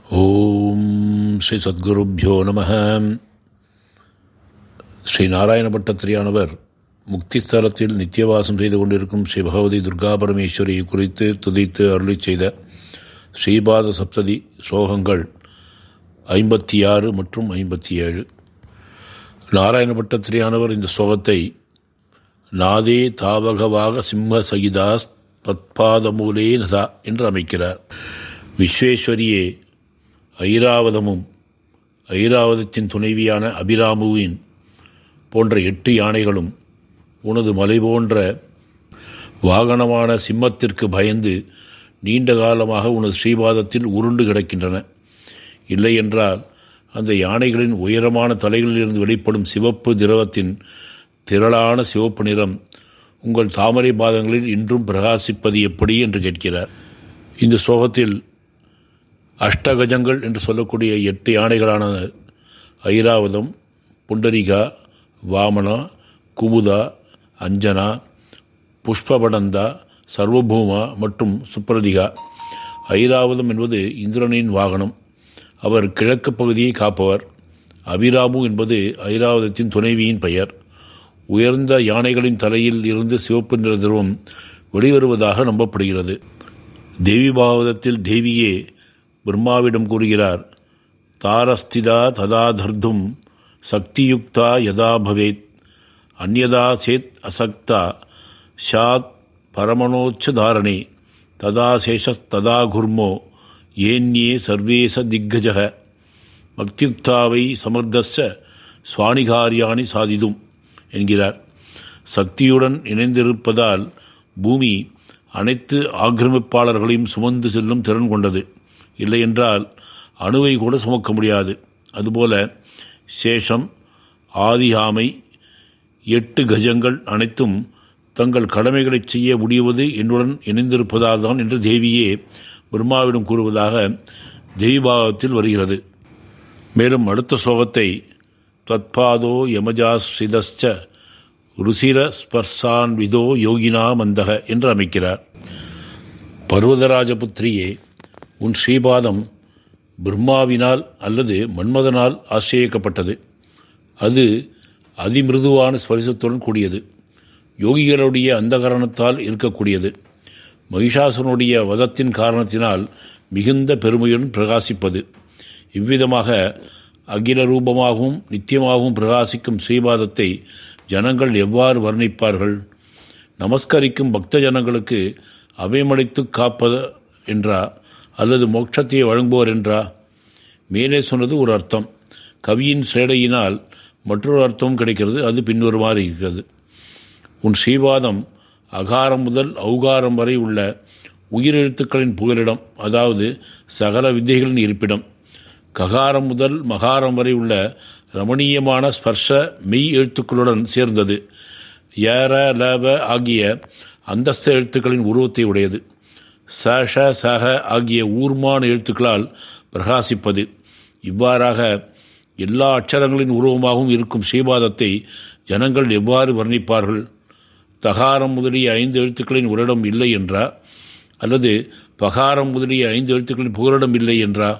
ஓம் ஸ்ரீ சத்குருப்பியோ நம ஸ்ரீ நாராயண பட்டத்திரியானவர் முக்திஸ்தலத்தில் நித்தியவாசம் செய்து கொண்டிருக்கும் ஸ்ரீ பகவதி துர்கா பரமேஸ்வரியை குறித்து துதித்து அருளி செய்த ஸ்ரீபாத சப்ததி ஸ்லோகங்கள் ஐம்பத்தி ஆறு மற்றும் ஐம்பத்தி ஏழு நாராயண பட்டத்திரியானவர் இந்த ஸ்லோகத்தை நாதே தாவகவாக சிம்ம சகிதாஸ் பத்பாதமூலே நதா என்று அமைக்கிறார் விஸ்வேஸ்வரியே ஐராவதமும் ஐராவதத்தின் துணைவியான அபிராமுவின் போன்ற எட்டு யானைகளும் உனது மலை போன்ற வாகனமான சிம்மத்திற்கு பயந்து நீண்ட காலமாக உனது ஸ்ரீபாதத்தில் உருண்டு கிடக்கின்றன இல்லை என்றால் அந்த யானைகளின் உயரமான தலைகளிலிருந்து வெளிப்படும் சிவப்பு திரவத்தின் திரளான சிவப்பு நிறம் உங்கள் தாமரை பாதங்களில் இன்றும் பிரகாசிப்பது எப்படி என்று கேட்கிறார் இந்த சோகத்தில் அஷ்டகஜங்கள் என்று சொல்லக்கூடிய எட்டு யானைகளான ஐராவதம் புண்டரிகா வாமனா குமுதா அஞ்சனா புஷ்பபடந்தா சர்வபூமா மற்றும் சுப்ரதிகா ஐராவதம் என்பது இந்திரனின் வாகனம் அவர் கிழக்கு பகுதியை காப்பவர் அபிராமு என்பது ஐராவதத்தின் துணைவியின் பெயர் உயர்ந்த யானைகளின் தலையில் இருந்து சிவப்பு நிற திரவம் வெளிவருவதாக நம்பப்படுகிறது தேவி பாகவதத்தில் தேவியே பிரம்மாவிடம் கூறுகிறார் தாரஸ்திதா ததா தர்தும் சக்தியுக்தா யதா பவேத் அந்யதா சேத் அசக்தா ஷாத் பரமணோச்சதாரணே ததா சேஷஸ்ததா குர்மோ ஏன்யே சர்வேச திக்கஜக பக்தியுக்தாவை சமர்த்தஸ்ஸ சுவாணிகாரியாணி சாதிதும் என்கிறார் சக்தியுடன் இணைந்திருப்பதால் பூமி அனைத்து ஆக்கிரமிப்பாளர்களையும் சுமந்து செல்லும் திறன் கொண்டது இல்லையென்றால் அணுவை கூட சுமக்க முடியாது அதுபோல சேஷம் ஆதியாமை எட்டு கஜங்கள் அனைத்தும் தங்கள் கடமைகளை செய்ய முடிவது என்னுடன் இணைந்திருப்பதால் தான் என்று தேவியே பிரம்மாவிடம் கூறுவதாக தெய்வாகத்தில் வருகிறது மேலும் அடுத்த ஸ்லோகத்தை தத்பாதோ யமஜாஸ்ரிதஸ்ச ருசிர ஸ்பர்சான்விதோ யோகினா மந்தக என்று அமைக்கிறார் பர்வதராஜபுத்திரியே உன் ஸ்ரீபாதம் பிரம்மாவினால் அல்லது மன்மதனால் ஆசிரியக்கப்பட்டது அது அதிமிருதுவான ஸ்பரிசத்துடன் கூடியது யோகிகளுடைய அந்த காரணத்தால் இருக்கக்கூடியது மகிஷாசனுடைய வதத்தின் காரணத்தினால் மிகுந்த பெருமையுடன் பிரகாசிப்பது இவ்விதமாக அகில ரூபமாகவும் நித்தியமாகவும் பிரகாசிக்கும் ஸ்ரீபாதத்தை ஜனங்கள் எவ்வாறு வர்ணிப்பார்கள் நமஸ்கரிக்கும் பக்த ஜனங்களுக்கு அபயமளித்து காப்பது என்றா அல்லது மோட்சத்தை வழங்குவோர் என்றா மேலே சொன்னது ஒரு அர்த்தம் கவியின் சேடையினால் மற்றொரு அர்த்தம் கிடைக்கிறது அது பின்வருமாறு இருக்கிறது உன் ஸ்ரீபாதம் அகாரம் முதல் ஔகாரம் வரை உள்ள உயிரெழுத்துக்களின் புகலிடம் அதாவது சகல வித்தைகளின் இருப்பிடம் ககாரம் முதல் மகாரம் வரை உள்ள ரமணீயமான ஸ்பர்ஷ மெய் எழுத்துக்களுடன் சேர்ந்தது ஏர லப ஆகிய அந்தஸ்த எழுத்துக்களின் உருவத்தை உடையது சஷ சக ஆகிய ஊர்மான எழுத்துக்களால் பிரகாசிப்பது இவ்வாறாக எல்லா அச்சரங்களின் உருவமாகவும் இருக்கும் ஸ்ரீபாதத்தை ஜனங்கள் எவ்வாறு வர்ணிப்பார்கள் தகாரம் முதலிய ஐந்து எழுத்துக்களின் உரிடம் இல்லை என்றா அல்லது பகாரம் முதலிய ஐந்து எழுத்துக்களின் புகலிடம் இல்லை என்றா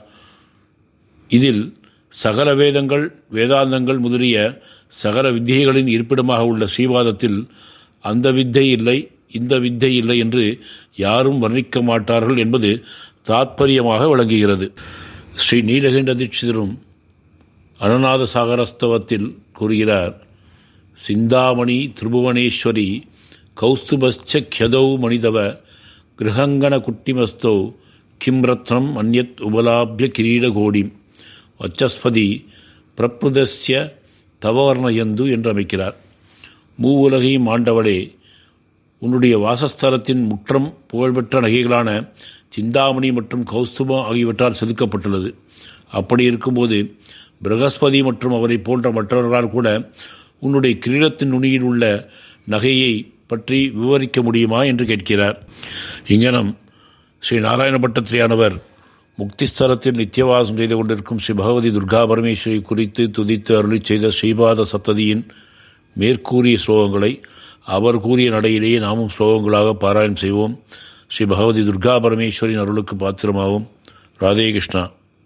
இதில் சகல வேதங்கள் வேதாந்தங்கள் முதலிய சகல வித்தியைகளின் இருப்பிடமாக உள்ள ஸ்ரீவாதத்தில் அந்த வித்தை இல்லை இந்த வித்தை இல்லை என்று யாரும் வர்ணிக்க மாட்டார்கள் என்பது தாற்பயமாக விளங்குகிறது ஸ்ரீ நீலகண்ட தீட்சிதரும் அனநாத சாகரஸ்தவத்தில் கூறுகிறார் சிந்தாமணி திரிபுவனேஸ்வரி கௌஸ்துபஸ்ச கியதௌ மணிதவ கிரகங்கண குட்டிமஸ்தோ கிம் ரத்னம் அந்யத் உபலாபிய கிரீடகோடிம் வச்சஸ்பதி பிரப்ருதஸ்ய தவவர்ணயந்து என்று அமைக்கிறார் மூவுலகையும் ஆண்டவளே உன்னுடைய வாசஸ்தலத்தின் முற்றம் புகழ்பெற்ற நகைகளான சிந்தாமணி மற்றும் கௌஸ்துபம் ஆகியவற்றால் செதுக்கப்பட்டுள்ளது அப்படி இருக்கும்போது பிரகஸ்பதி மற்றும் அவரை போன்ற மற்றவர்களால் கூட உன்னுடைய கிரீடத்தின் நுனியில் உள்ள நகையை பற்றி விவரிக்க முடியுமா என்று கேட்கிறார் இங்கனம் ஸ்ரீ நாராயண பட்டத்திரியானவர் முக்திஸ்தலத்தில் நித்தியவாசம் செய்து கொண்டிருக்கும் ஸ்ரீ பகவதி துர்கா பரமேஸ்வரி குறித்து துதித்து அருளி செய்த ஸ்ரீபாத சப்ததியின் மேற்கூறிய ஸ்லோகங்களை அவர் கூறிய நடையிலேயே நாமும் ஸ்லோகங்களாக பாராயணம் செய்வோம் ஸ்ரீ பகவதி துர்கா பரமேஸ்வரின் அருளுக்கு பாத்திரமாகும் ராதே கிருஷ்ணா